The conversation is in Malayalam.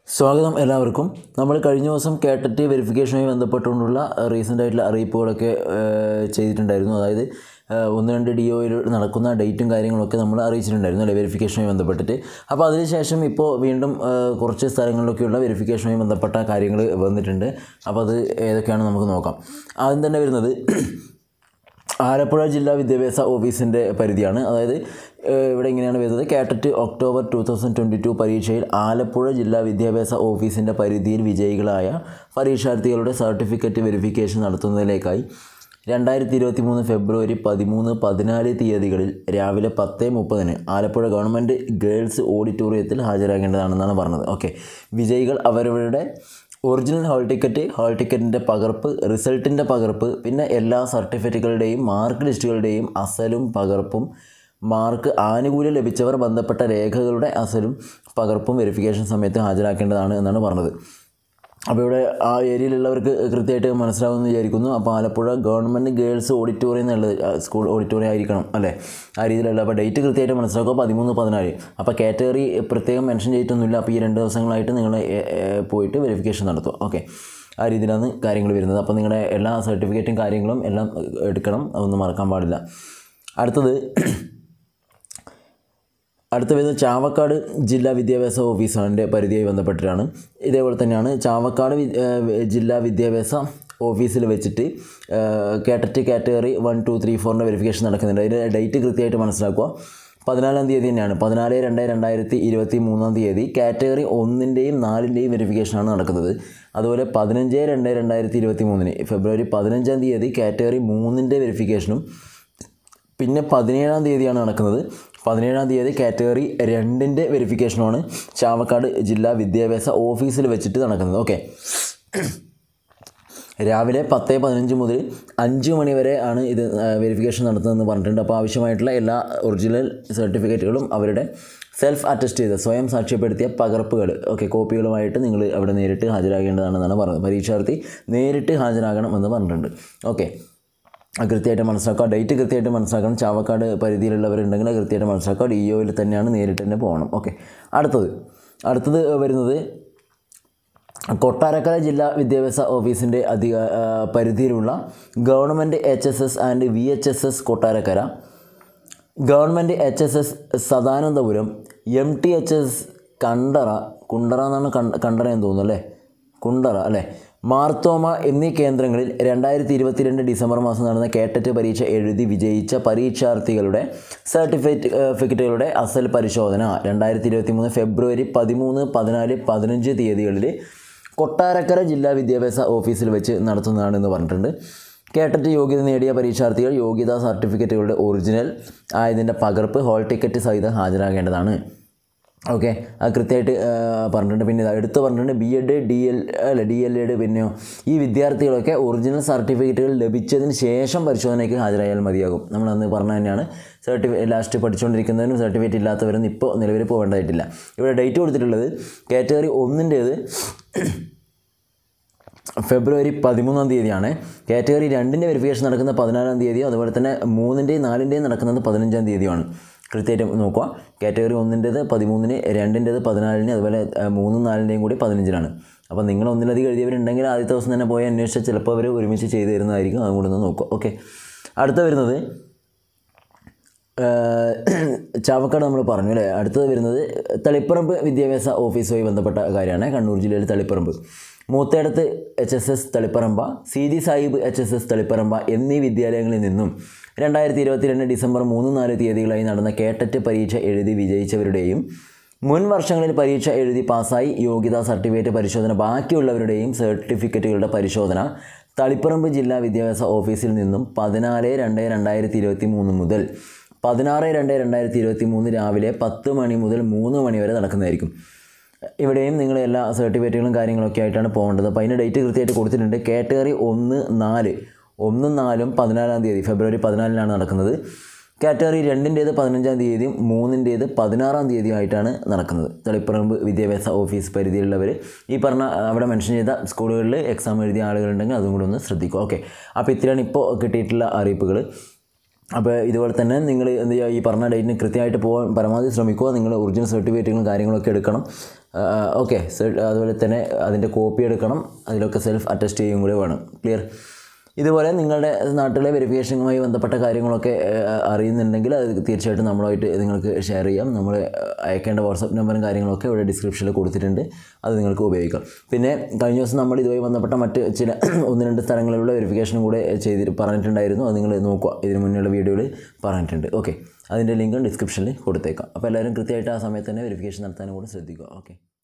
സ്വാഗതം എല്ലാവർക്കും നമ്മൾ കഴിഞ്ഞ ദിവസം കേട്ടറ്റ് വെരിഫിക്കേഷനുമായി ബന്ധപ്പെട്ടുകൊണ്ടുള്ള റീസെൻ്റ് ആയിട്ടുള്ള അറിയിപ്പുകളൊക്കെ ഏഹ്, ചെയ്തിട്ടുണ്ടായിരുന്നു അതായത് ഏഹ്, ഒന്ന് രണ്ട് ഡി ഒയിൽ നടക്കുന്ന ഡേറ്റും കാര്യങ്ങളൊക്കെ നമ്മൾ അറിയിച്ചിട്ടുണ്ടായിരുന്നു അല്ലേ വെരിഫിക്കേഷനുമായി ബന്ധപ്പെട്ടിട്ട് അപ്പോൾ അതിനുശേഷം ഇപ്പോൾ വീണ്ടും ഏഹ്, കുറച്ച് സ്ഥലങ്ങളിലൊക്കെയുള്ള വെരിഫിക്കേഷനുമായി ബന്ധപ്പെട്ട കാര്യങ്ങൾ വന്നിട്ടുണ്ട് അപ്പോൾ അത് ഏതൊക്കെയാണ് നമുക്ക് നോക്കാം ആദ്യം തന്നെ വരുന്നത് ആലപ്പുഴ ജില്ലാ വിദ്യാഭ്യാസ ഓഫീസിൻ്റെ പരിധിയാണ് അതായത് ഏഹ്, ഇവിടെ ഇങ്ങനെയാണ് വരുന്നത് KTET October two thousand twenty two പരീക്ഷയിൽ ആലപ്പുഴ ജില്ലാ വിദ്യാഭ്യാസ ഓഫീസിൻ്റെ പരിധിയിൽ വിജയികളായ പരീക്ഷാർത്ഥികളുടെ സർട്ടിഫിക്കറ്റ് വെരിഫിക്കേഷൻ നടത്തുന്നതിലേക്കായി രണ്ടായിരത്തി ഇരുപത്തി മൂന്ന് ഫെബ്രുവരി പതിമൂന്ന് പതിനാല് തീയതികളിൽ രാവിലെ പത്ത് മുപ്പതിന് ആലപ്പുഴ ഗവൺമെൻറ് ഗേൾസ് ഓഡിറ്റോറിയത്തിൽ ഹാജരാകേണ്ടതാണെന്നാണ് പറഞ്ഞത് ഓക്കെ വിജയികൾ അവരവരുടെ ഒറിജിനൽ ഹാൾ ടിക്കറ്റ് ഹാൾ ടിക്കറ്റിൻ്റെ പകർപ്പ് റിസൾട്ടിൻ്റെ പകർപ്പ് പിന്നെ എല്ലാ സർട്ടിഫിക്കറ്റുകളുടെയും മാർക്ക് ലിസ്റ്റുകളുടെയും അസലും പകർപ്പും മാർക്ക് ആനുകൂല്യം ലഭിച്ചവർ ബന്ധപ്പെട്ട രേഖകളുടെ അസലും പകർപ്പും വെരിഫിക്കേഷൻ സമയത്ത് ഹാജരാക്കേണ്ടതാണ് എന്നാണ് പറഞ്ഞത് അപ്പോൾ ഇവിടെ ആ ഏരിയയിലുള്ളവർക്ക് കൃത്യമായിട്ട് മനസ്സിലാവുമെന്ന് വിചാരിക്കുന്നു അപ്പോൾ ആലപ്പുഴ ഗവൺമെൻറ് ഗേൾസ് ഓഡിറ്റോറിയം എന്നുള്ളത് ആ, സ്കൂൾ ഓഡിറ്റോറിയം ആയിരിക്കണം അല്ലേ ആ രീതിയിലുള്ള അപ്പോൾ ഡേറ്റ് കൃത്യമായിട്ട് മനസ്സിലാക്കുക പതിമൂന്ന് പതിനാല് അപ്പോൾ കാറ്റഗറി പ്രത്യേകം മെൻഷൻ ചെയ്തിട്ടൊന്നുമില്ല അപ്പോൾ ഈ രണ്ട് ദിവസങ്ങളായിട്ട് നിങ്ങൾ പോയിട്ട് വെരിഫിക്കേഷൻ നടത്തുക ഓക്കെ ആ രീതിയിലാണ് കാര്യങ്ങൾ വരുന്നത് അപ്പോൾ നിങ്ങളുടെ എല്ലാ സർട്ടിഫിക്കറ്റും കാര്യങ്ങളും എല്ലാം എടുക്കണം അതൊന്നും മറക്കാൻ പാടില്ല അടുത്തത് അടുത്ത വരുന്നത് ചാവക്കാട് ജില്ലാ വിദ്യാഭ്യാസ ഓഫീസിൻ്റെ പരിധിയായി ബന്ധപ്പെട്ടിട്ടാണ് ഇതേപോലെ തന്നെയാണ് ചാവക്കാട് വി- ഏഹ് ജില്ലാ വിദ്യാഭ്യാസ ഓഫീസിൽ വെച്ചിട്ട് KTET category one two three ഫോറിൻ്റെ വെരിഫിക്കേഷൻ നടക്കുന്നുണ്ട് അതിൻ്റെ ഡേറ്റ് കൃത്യമായിട്ട് മനസ്സിലാക്കുക പതിനാലാം തീയതി തന്നെയാണ് പതിനാല് രണ്ട് രണ്ടായിരത്തി ഇരുപത്തി മൂന്നാം തീയതി കാറ്റഗറി ഒന്നിൻ്റെയും നാലിൻ്റെയും വെരിഫിക്കേഷനാണ് നടക്കുന്നത് അതുപോലെ പതിനഞ്ച് രണ്ട് രണ്ടായിരത്തി ഇരുപത്തി മൂന്നിന് ഫെബ്രുവരി പതിനഞ്ചാം തീയതി കാറ്റഗറി മൂന്നിൻ്റെ വെരിഫിക്കേഷനും പിന്നെ പതിനേഴാം തീയതിയാണ് നടക്കുന്നത് പതിനേഴാം തീയതി കാറ്റഗറി രണ്ടിൻ്റെ വെരിഫിക്കേഷനുമാണ് ചാവക്കാട് ജില്ലാ വിദ്യാഭ്യാസ ഓഫീസിൽ വെച്ചിട്ട് നടക്കുന്നത് ഓക്കെ രാവിലെ പത്ത് പതിനഞ്ച് മുതൽ അഞ്ച് മണി വരെ ആണ് ഇത് വെരിഫിക്കേഷൻ നടത്തുന്നതെന്ന് പറഞ്ഞിട്ടുണ്ട് അപ്പോൾ ആവശ്യമായിട്ടുള്ള എല്ലാ ഒറിജിനൽ സർട്ടിഫിക്കറ്റുകളും അവരുടെ സെൽഫ് അറ്റസ്റ്റ് ചെയ്ത സ്വയം സാക്ഷ്യപ്പെടുത്തിയ പകർപ്പുകൾ ഓക്കെ കോപ്പികളുമായിട്ട് നിങ്ങൾ അവിടെ നേരിട്ട് ഹാജരാകേണ്ടതാണെന്നാണ് പറഞ്ഞത് പരീക്ഷാർത്ഥി നേരിട്ട് ഹാജരാകണം എന്ന് പറഞ്ഞിട്ടുണ്ട് ഓക്കെ അത് കൃത്യമായിട്ട് മനസ്സിലാക്കുക ഡേറ്റ് കൃത്യമായിട്ട് മനസ്സിലാക്കണം ചാവക്കാട് പരിധിയിലുള്ളവരുണ്ടെങ്കിൽ അത് കൃത്യമായിട്ട് മനസ്സിലാക്കുക ഡി ഒയിൽ തന്നെയാണ് നേരിട്ട് തന്നെ പോകണം ഓക്കെ അടുത്തത് അടുത്തത് വരുന്നത് കൊട്ടാരക്കര ജില്ലാ വിദ്യാഭ്യാസ ഓഫീസിൻ്റെ അധിക ആ, പരിധിയിലുള്ള government H S S and V H S S Kottarakkara government H S S Sadanandapuram M T H S കണ്ടറ കുണ്ടറ എന്നാണ് കണ്ട കണ്ടറ എന്ന് തോന്നുന്നു അല്ലേ കുണ്ടറ അല്ലേ മാർത്തോമ എന്നീ കേന്ദ്രങ്ങളിൽ രണ്ടായിരത്തി ഇരുപത്തിരണ്ട് ഡിസംബർ മാസം നടന്ന കേട്ടറ്റ് പരീക്ഷ എഴുതി വിജയിച്ച പരീക്ഷാർത്ഥികളുടെ സർട്ടിഫിക്കറ്റുകളുടെ അസൽ പരിശോധന രണ്ടായിരത്തി ഇരുപത്തി മൂന്ന് ഫെബ്രുവരി പതിമൂന്ന് പതിനാല് പതിനഞ്ച് തീയതികളിൽ കൊട്ടാരക്കര ജില്ലാ വിദ്യാഭ്യാസ ഓഫീസിൽ വെച്ച് നടത്തുന്നതാണെന്ന് പറഞ്ഞിട്ടുണ്ട് കേട്ടറ്റ് യോഗ്യത നേടിയ പരീക്ഷാർത്ഥികൾ യോഗ്യതാ സർട്ടിഫിക്കറ്റുകളുടെ ഒറിജിനൽ ആയതിൻ്റെ പകർപ്പ് ഹോൾ ടിക്കറ്റ് സഹിതം ഹാജരാകേണ്ടതാണ് ഓക്കെ അത് കൃത്യമായിട്ട് ആ, പറഞ്ഞിട്ടുണ്ട് പിന്നെ ഇത് എടുത്ത് പറഞ്ഞിട്ടുണ്ട് ബി എഡ് ഡി എൽ അല്ല ഡി എൽ എഡ് പിന്നെയോ ഈ വിദ്യാർത്ഥികളൊക്കെ ഒറിജിനൽ സർട്ടിഫിക്കറ്റുകൾ ലഭിച്ചതിന് ശേഷം പരിശോധനയ്ക്ക് ഹാജരായാൽ മതിയാകും നമ്മൾ അന്ന് പറഞ്ഞ തന്നെയാണ് സർട്ടിഫിക്കറ്റ് ലാസ്റ്റ് പഠിച്ചുകൊണ്ടിരിക്കുന്നതിനും സർട്ടിഫിക്കറ്റ് ഇല്ലാത്തവരൊന്നും ഇപ്പോൾ നിലവിൽ പോകേണ്ടതായിട്ടില്ല ഇവിടെ ഡേറ്റ് കൊടുത്തിട്ടുള്ളത് കാറ്റഗറി ഒന്നിൻ്റേത് ഫെബ്രുവരി പതിമൂന്നാം തീയതിയാണ് കാറ്റഗറി രണ്ടിൻ്റെ വെരിഫിക്കേഷൻ നടക്കുന്ന പതിനാലാം തീയതിയും അതുപോലെ തന്നെ മൂന്നിൻ്റെയും നാലിൻ്റെയും നടക്കുന്നത് പതിനഞ്ചാം തീയതിയുമാണ് കൃത്യമായിട്ട് നോക്കുക കാറ്റഗറി ഒന്നിൻ്റേത് പതിമൂന്നിന് രണ്ടിൻ്റേത് പതിനാലിന് അതുപോലെ ആ, മൂന്നും നാലിൻ്റെയും കൂടി പതിനഞ്ചിനാണ് അപ്പോൾ നിങ്ങൾ ഒന്നിലധികം എഴുതിയവരുണ്ടെങ്കിൽ ആദ്യത്തെ ദിവസം തന്നെ പോയി അന്വേഷിച്ചാൽ ചിലപ്പോൾ അവർ ഒരുമിച്ച് ചെയ്തു തരുന്നതായിരിക്കും അതും കൂടെ ഒന്ന് നോക്കുക ഓക്കെ അടുത്ത വരുന്നത് ഏഹ് ചാവക്കാട് നമ്മൾ പറഞ്ഞു അല്ലേ അടുത്തത് വരുന്നത് തളിപ്പറമ്പ് വിദ്യാഭ്യാസ ഓഫീസുമായി ബന്ധപ്പെട്ട കാര്യമാണ് കണ്ണൂർ ജില്ലയിൽ Taliparamba Moothedath H S S Taliparamba Seethi Sahib H S S Taliparamba എന്നീ വിദ്യാലയങ്ങളിൽ നിന്നും രണ്ടായിരത്തി ഇരുപത്തിരണ്ട് ഡിസംബർ മൂന്ന് നാല് തീയതികളായി നടന്ന കേട്ടറ്റ് പരീക്ഷ എഴുതി വിജയിച്ചവരുടെയും മുൻ വർഷങ്ങളിൽ പരീക്ഷ എഴുതി പാസ്സായി യോഗ്യതാ സർട്ടിഫിക്കറ്റ് പരിശോധന ബാക്കിയുള്ളവരുടെയും സർട്ടിഫിക്കറ്റുകളുടെ പരിശോധന തളിപ്പറമ്പ് ജില്ലാ വിദ്യാഭ്യാസ ഓഫീസിൽ നിന്നും പതിനാല് രണ്ട് രണ്ടായിരത്തി ഇരുപത്തി മൂന്ന് മുതൽ പതിനാറ് രണ്ട് രണ്ടായിരത്തി ഇരുപത്തി മൂന്ന് രാവിലെ പത്ത് മണി മുതൽ മൂന്ന് മണി വരെ നടക്കുന്നതായിരിക്കും ഇവിടെയും നിങ്ങൾ എല്ലാ സർട്ടിഫിക്കറ്റുകളും കാര്യങ്ങളൊക്കെ ആയിട്ടാണ് പോകേണ്ടത് അപ്പോൾ അതിൻ്റെ ഡേറ്റ് കൃത്യമായിട്ട് കൊടുത്തിട്ടുണ്ട് കാറ്റഗറി ഒന്ന് നാല് ഒന്നും നാലും പതിനാലാം തീയതി ഫെബ്രുവരി പതിനാലിനാണ് നടക്കുന്നത് കാറ്റഗറി രണ്ടിൻ്റേത് പതിനഞ്ചാം തീയതിയും മൂന്നിൻ്റേത് പതിനാറാം തീയതിയും ആയിട്ടാണ് നടക്കുന്നത് തളിപ്പറമ്പ് വിദ്യാഭ്യാസ ഓഫീസ് പരിധിയിലുള്ളവർ ഈ പറഞ്ഞ അവിടെ മെൻഷൻ ചെയ്ത സ്കൂളുകളിൽ എക്സാം എഴുതിയ ആളുകളുണ്ടെങ്കിൽ അതും കൂടി ഒന്ന് ശ്രദ്ധിക്കുക ഓക്കെ അപ്പോൾ ഇത്രയാണ് ഇപ്പോൾ കിട്ടിയിട്ടുള്ള അറിയിപ്പുകൾ അപ്പോൾ ഇതുപോലെ തന്നെ നിങ്ങൾ എന്ത് ചെയ്യുക ഈ പറഞ്ഞ ഡേറ്റിന് കൃത്യമായിട്ട് പോകാൻ പരമാവധി ശ്രമിക്കുക നിങ്ങൾ ഒറിജിനൽ സർട്ടിഫിക്കറ്റുകളും കാര്യങ്ങളൊക്കെ എടുക്കണം ഓക്കെ അതുപോലെ തന്നെ അതിൻ്റെ കോപ്പി എടുക്കണം അതിലൊക്കെ സെൽഫ് അറ്റസ്റ്റ് ചെയ്യുകയും കൂടെ വേണം ക്ലിയർ ഇതുപോലെ നിങ്ങളുടെ നാട്ടിലെ വെരിഫിക്കേഷനുമായി ബന്ധപ്പെട്ട കാര്യങ്ങളൊക്കെ ആ, അറിയുന്നുണ്ടെങ്കിൽ അത് തീർച്ചയായിട്ടും നമ്മളുമായിട്ട് നിങ്ങൾക്ക് ഷെയർ ചെയ്യാം നമ്മൾ അയക്കേണ്ട വാട്സപ്പ് നമ്പറും കാര്യങ്ങളൊക്കെ ഇവിടെ ഡിസ്ക്രിപ്ഷനിൽ കൊടുത്തിട്ടുണ്ട് അത് നിങ്ങൾക്ക് ഉപയോഗിക്കാം പിന്നെ കഴിഞ്ഞ ദിവസം നമ്മൾ ഇതുമായി ബന്ധപ്പെട്ട മറ്റ് ചില ഒന്ന് രണ്ട് സ്ഥലങ്ങളിലുള്ള വെരിഫിക്കേഷനും കൂടെ ചെയ്തിട്ട് പറഞ്ഞിട്ടുണ്ടായിരുന്നു അത് നിങ്ങൾ നോക്കുക ഇതിന് മുന്നേയുള്ള വീഡിയോയിൽ പറഞ്ഞിട്ടുണ്ട് ഓക്കെ അതിൻ്റെ ലിങ്കും ഡിസ്ക്രിപ്ഷനിൽ കൊടുത്തേക്കാം അപ്പോൾ എല്ലാവരും കൃത്യമായിട്ട് ആ സമയത്ത് തന്നെ വെരിഫിക്കേഷൻ നടത്താനും കൂടെ ശ്രദ്ധിക്കുക ഓക്കെ